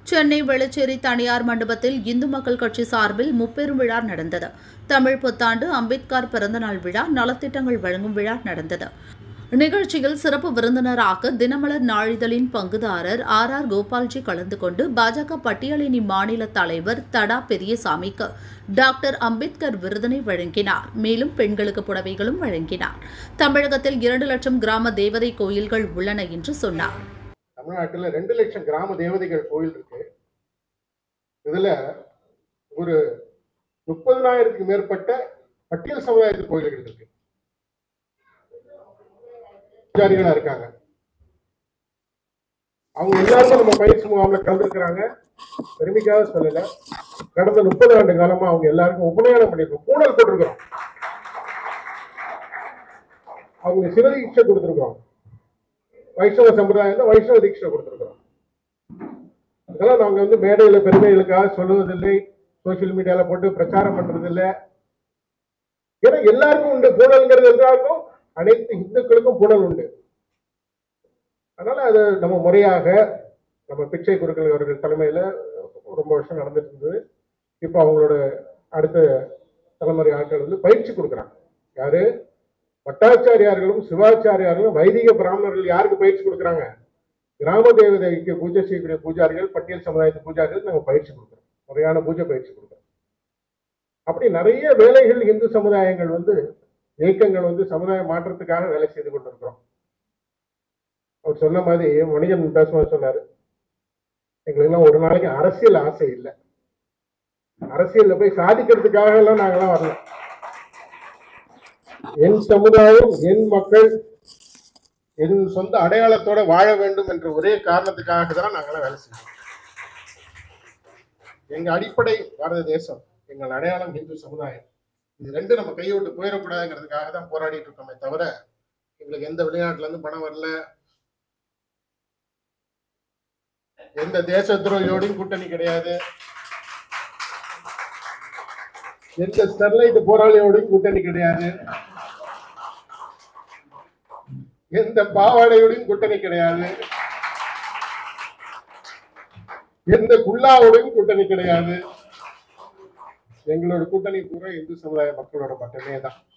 சென்னை வெளச்சேரி தனியார் மண்டபத்தில் இந்து மக்கள் கட்சி சார்பில் முப்பெரும் விழா நடந்தது தமிழ் புத்தாண்டு அம்பேத்கர் பிறந்தநாள் விழா நலத்திட்டங்கள் வழங்கும் விழா நடந்தது நிகழ்ச்சியில் சிறப்பு விருந்தினராக தினமலர் நாளிதழின் பங்குதாரர் ஆர் ஆர் கோபால்ஜி கலந்து கொண்டு பாஜக பட்டியலினி மாநில தலைவர் தடா பெரியசாமிக்கு டாக்டர் அம்பேத்கர் விருதினை வழங்கினார் மேலும் பெண்களுக்கு புடவைகளும் வழங்கினார் தமிழகத்தில் இரண்டு லட்சம் கிராம தேவதை கோயில்கள் உள்ளன என்று சொன்னார் தமிழ்நாட்டில் ரெண்டு லட்சம் கிராம தேவதைகள் கோயில் இருக்கு இதுல ஒரு முப்பதினாயிரத்துக்கு மேற்பட்ட பட்டியல் சமுதாயத்து கோயில்கள் இருக்கு பூஜாரிகளா இருக்காங்க அவங்க எல்லாருமே நம்ம பயிற்சி முகாம்ல கலந்துருக்கிறாங்க பெருமைக்காக சொல்லல கடந்த முப்பது ஆண்டு காலமா அவங்க எல்லாருக்கும் உபநயனம் பண்ணிருக்கோம் பூணல் போட்டிருக்கிறோம் அவங்க சிவதீட்சை கொடுத்துருக்கோம் வைஷ்ணவ சம்பிரதாயம் தான் வைஷ்ணவ தீட்சை கொடுத்துருக்கிறோம் இதெல்லாம் நாங்க வந்து மேடையில பெருமைகளுக்காக சொல்லுவதில்லை சோசியல் மீடியால போட்டு பிரச்சாரம் பண்றது இல்லை ஏன்னா எல்லாருக்கும் உண்டு பூணல்ங்கிறது எல்லாருக்கும் அனைத்து இந்துக்களுக்கும் பூணல் உண்டு அதனால அது நம்ம முறையாக நம்ம பிச்சை குருக்கள் அவர்கள் தலைமையில ரொம்ப வருஷம் நடந்துட்டு இருந்தது இப்போ அவங்களோட அடுத்த தலைமுறை ஆட்கள் வந்து பயிற்சி கொடுக்குறாங்க யாரு பட்டாச்சாரியார்களும் சிவாச்சாரியார்களும் வைதிக பிராமணர்கள் யாருக்கு பயிற்சி கொடுக்குறாங்க கிராம தேவதைக்கு பூஜை செய்யக்கூடிய பூஜாரிகள் பட்டியல் சமுதாயத்து பூஜாரிகள் நாங்கள் பயிற்சி கொடுக்குறோம் முறையான பூஜை பயிற்சி கொடுக்குறோம் அப்படி நிறைய வேலைகள் இந்து சமுதாயங்கள் வந்து இயக்கங்கள் வந்து சமுதாய மாற்றத்துக்காக வேலை செய்து கொண்டிருக்கிறோம் அவர் சொன்ன மாதிரி மணிகன் பேசும்போது சொன்னாரு எங்களுக்கெல்லாம் ஒரு நாளைக்கு அரசியல் ஆசை இல்லை அரசியல்ல போய் சாதிக்கிறதுக்காக எல்லாம் நாங்கெல்லாம் வரல என் சமுதாயம் என் மக்கள் என் சொந்த அடையாளத்தோட வாழ வேண்டும் என்ற ஒரே காரணத்துக்காக தான் நாங்களாம் வேலை செய்யறோம் எங்க அடிப்படை பாரத தேசம் எங்கள் அடையாளம் இந்து சமுதாயம் இது ரெண்டு நம்ம கையை விட்டு போயிடக்கூடாதுங்கிறதுக்காக தான் போராடிட்டு இருக்கோமே தவிர எங்களுக்கு எந்த வெளிநாட்டுல இருந்து பணம் வரல எந்த தேச துரோகியோடையும் கூட்டணி கிடையாது எந்த ஸ்டெர்லைட் போராளியோடையும் கூட்டணி கிடையாது எந்த பாவாடையோடையும் கூட்டணி கிடையாது எந்த குல்லாவோடையும் கூட்டணி கிடையாது எங்களோட கூட்டணி பூரா இந்து சமுதாய மக்களோட மட்டுமே தான்